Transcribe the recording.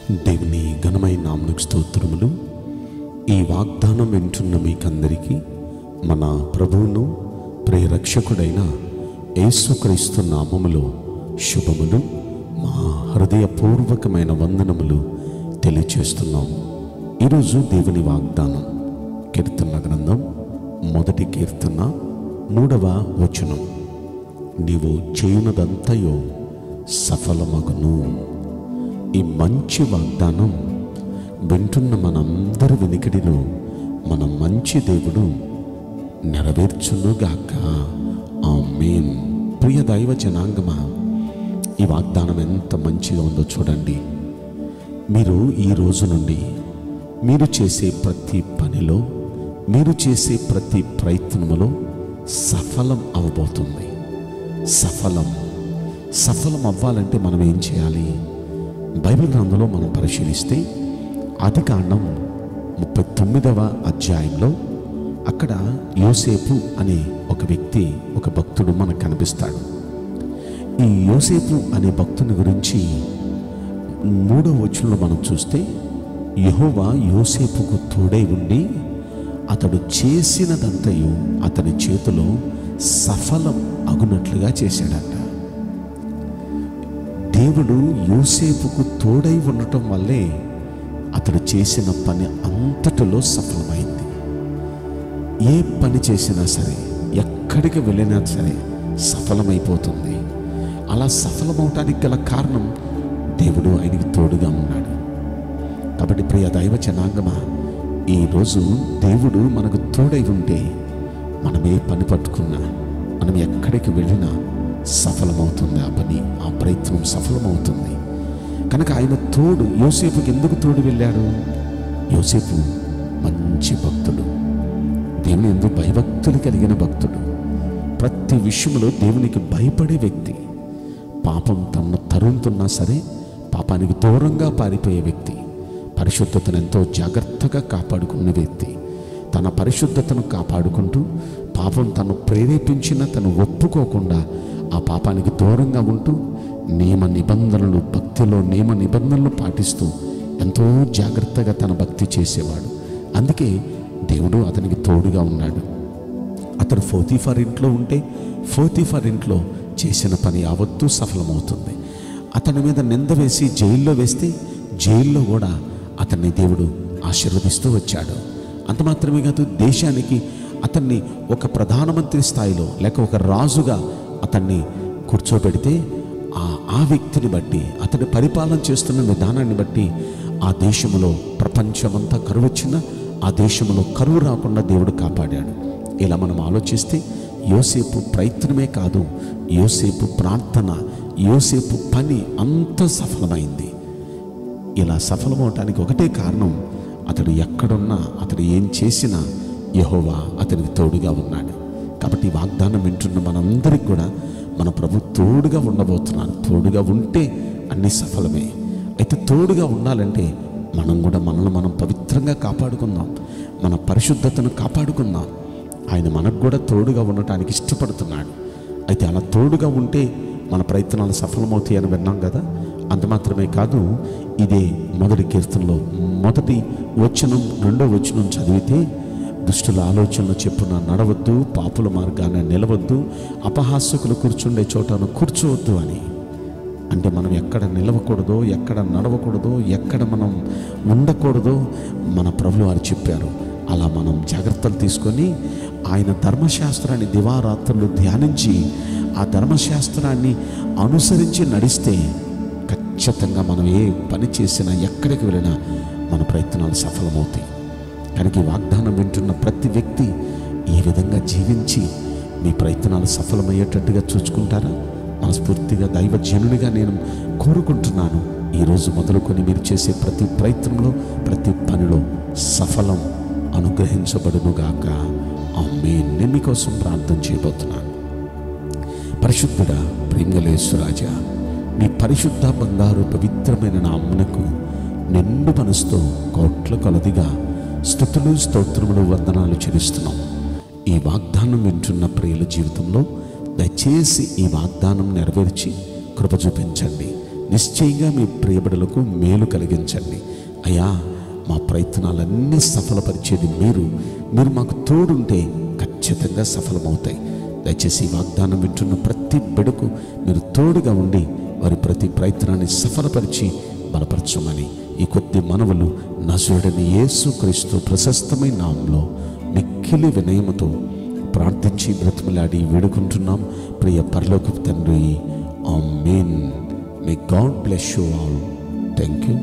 దేవుని ఘనమైన నామకు స్తోత్రములు ఈ వాగ్దానం వింటున్న మీకందరికీ మన ప్రభువును ప్రియరక్షకుడైన యేసుక్రీస్తు నామములో శుభములు మా హృదయపూర్వకమైన వందనములు తెలియచేస్తున్నాం ఈరోజు దేవుని వాగ్దానం కీర్తన గ్రంథం మొదటి కీర్తన మూడవ వచనం నీవు చేయునదంతయో సఫలమగును ఈ మంచి వాగ్దానం వింటున్న మనందరి వెనుకడిలో మన మంచి దేవుడు నెరవేర్చునుగాక ఆమేన్ ప్రియ దైవ జనాంగమా ఈ వాగ్దానం ఎంత మంచిగా ఉందో చూడండి మీరు ఈ రోజు నుండి మీరు చేసే ప్రతి పనిలో మీరు చేసే ప్రతి ప్రయత్నములో సఫలం అవ్వబోతుంది సఫలం సఫలం అవ్వాలంటే మనం ఏం చేయాలి బైబిల్ గ్రంథంలో మనం పరిశీలిస్తే ఆది కాండం ముప్పై తొమ్మిదవ అధ్యాయంలో అక్కడ యోసేపు అనే ఒక వ్యక్తి ఒక భక్తుడు మనకు కనిపిస్తాడు ఈ యోసేపు అనే భక్తుని గురించి మూడో వచనంలో మనం చూస్తే యెహోవా యోసేపుకు తోడై ఉండి అతడు చేసినదంతయు అతని చేతిలో సఫలం అగునట్లుగా చేశాడట దేవుడు యోసేపుకు తోడై ఉండటం వల్లే అతడు చేసిన పని అంతటిలో సఫలమైంది ఏ పని చేసినా సరే ఎక్కడికి వెళ్ళినా సరే సఫలమైపోతుంది అలా సఫలమవటానికి గల కారణం దేవుడు ఆయనకి తోడుగా ఉన్నాడు కాబట్టి ప్రియ దైవ జనాంగమా ఈరోజు దేవుడు మనకు తోడై ఉంటే మనం ఏ పని పట్టుకున్నా మనం ఎక్కడికి వెళ్ళినా సఫలమవుతుంది ఆ పని ఆ ప్రయత్నం సఫలమవుతుంది కనుక ఆయన తోడు యోసేపుకి ఎందుకు తోడు వెళ్ళాడు యోసేపు మంచి భక్తుడు దేవుని ఎందుకు భయభక్తులు కలిగిన భక్తుడు ప్రతి విషయంలో దేవునికి భయపడే వ్యక్తి పాపం తనను తరుముతున్నా సరే పాపానికి దూరంగా పారిపోయే వ్యక్తి పరిశుద్ధతను ఎంతో జాగ్రత్తగా కాపాడుకున్న వ్యక్తి తన పరిశుద్ధతను కాపాడుకుంటూ పాపం తను ప్రేరేపించిన తను ఒప్పుకోకుండా ఆ పాపానికి దూరంగా ఉంటూ నియమ నిబంధనలు భక్తిలో నియమ నిబంధనలు పాటిస్తూ ఎంతో జాగ్రత్తగా తన భక్తి చేసేవాడు అందుకే దేవుడు అతనికి తోడుగా ఉన్నాడు అతడు ఫోతీఫర్ ఇంట్లో ఉంటే ఫోతీఫర్ ఇంట్లో చేసిన పని యావత్తూ సఫలమవుతుంది అతని మీద నింద వేసి జైల్లో వేస్తే జైల్లో కూడా అతన్ని దేవుడు ఆశీర్వదిస్తూ వచ్చాడు అంత మాత్రమే కాదు దేశానికి అతన్ని ఒక ప్రధానమంత్రి స్థాయిలో లేక ఒక రాజుగా అతన్ని కూర్చోబెడితే ఆ ఆ వ్యక్తిని బట్టి అతని పరిపాలన చేస్తున్న విధానాన్ని బట్టి ఆ దేశంలో ప్రపంచమంతా కరువు వచ్చినా ఆ దేశంలో కరువు రాకుండా దేవుడు కాపాడాడు ఇలా మనం ఆలోచిస్తే యోసేపు ప్రయత్నమే కాదు యోసేపు ప్రార్థన యోసేపు పని అంత సఫలమైంది ఇలా సఫలమవటానికి ఒకటే కారణం అతడు ఎక్కడున్నా అతడు ఏం చేసినా యహోవా అతనికి తోడుగా ఉన్నాడు కాబట్టి ఈ వాగ్దానం వింటున్న మనందరికి కూడా మన ప్రభు తోడుగా ఉండబోతున్నాడు తోడుగా ఉంటే అన్ని సఫలమే అయితే తోడుగా ఉండాలంటే మనం కూడా మనల్ని మనం పవిత్రంగా కాపాడుకుందాం మన పరిశుద్ధతను కాపాడుకుందాం ఆయన మనకు కూడా తోడుగా ఉండటానికి ఇష్టపడుతున్నాడు అయితే అలా తోడుగా ఉంటే మన ప్రయత్నాలు సఫలమవుతాయి అని విన్నాం కదా అంత మాత్రమే కాదు ఇదే మొదటి కీర్తనలో మొదటి వచనం రెండో వచనం చదివితే దుష్టుల ఆలోచనలు చెప్పున నడవద్దు పాపుల మార్గాన నిలవద్దు అపహాస్యకులు కూర్చుండే చోటను కూర్చోవద్దు అని అంటే మనం ఎక్కడ నిలవకూడదో ఎక్కడ నడవకూడదో ఎక్కడ మనం ఉండకూడదో మన ప్రభులు వారు చెప్పారు అలా మనం జాగ్రత్తలు తీసుకొని ఆయన ధర్మశాస్త్రాన్ని దివారాత్రులు ధ్యానించి ఆ ధర్మశాస్త్రాన్ని అనుసరించి నడిస్తే ఖచ్చితంగా మనం ఏ పని చేసినా ఎక్కడికి వెళ్ళినా మన ప్రయత్నాలు సఫలమవుతాయి కనుక ఈ వాగ్దానం వింటున్న ప్రతి వ్యక్తి ఈ విధంగా జీవించి మీ ప్రయత్నాలు సఫలమయ్యేటట్టుగా చూసుకుంటారా మనస్ఫూర్తిగా దైవజనునిగా నేను కోరుకుంటున్నాను ఈరోజు మొదలుకొని మీరు చేసే ప్రతి ప్రయత్నంలో ప్రతి పనిలో సఫలం అనుగ్రహించబడునుగాక ఆమె నేను మీకోసం ప్రార్థన చేయబోతున్నాను పరిశుద్ధుడా ప్రేమలేశ్వరాజా నీ పరిశుద్ధ బంగారు పవిత్రమైన నామ్మునకు నిండు మనసుతో కోట్ల కొలదిగా స్థుతులు స్తోత్రములు వందనాలు చెల్లిస్తున్నాం ఈ వాగ్దానం వింటున్న ప్రియుల జీవితంలో దయచేసి ఈ వాగ్దానం నెరవేర్చి కృప చూపించండి నిశ్చయంగా మీ ప్రియబడులకు మేలు కలిగించండి అయ్యా మా ప్రయత్నాలన్నీ సఫలపరిచేది మీరు మీరు మాకు తోడుంటే ఖచ్చితంగా సఫలమవుతాయి దయచేసి ఈ వాగ్దానం వింటున్న ప్రతి బిడకు మీరు తోడుగా ఉండి వారి ప్రతి ప్రయత్నాన్ని సఫలపరిచి బలపరచమని ఈ కొద్ది మనవులు నసురుడని యేసు క్రీస్తు ప్రశస్తమైన నామంలో మిక్కిలి వినయముతో ప్రార్థించి బ్రతిమలాడి వేడుకుంటున్నాం ప్రియ పరలోక తండ్రి amen may God bless you all thank you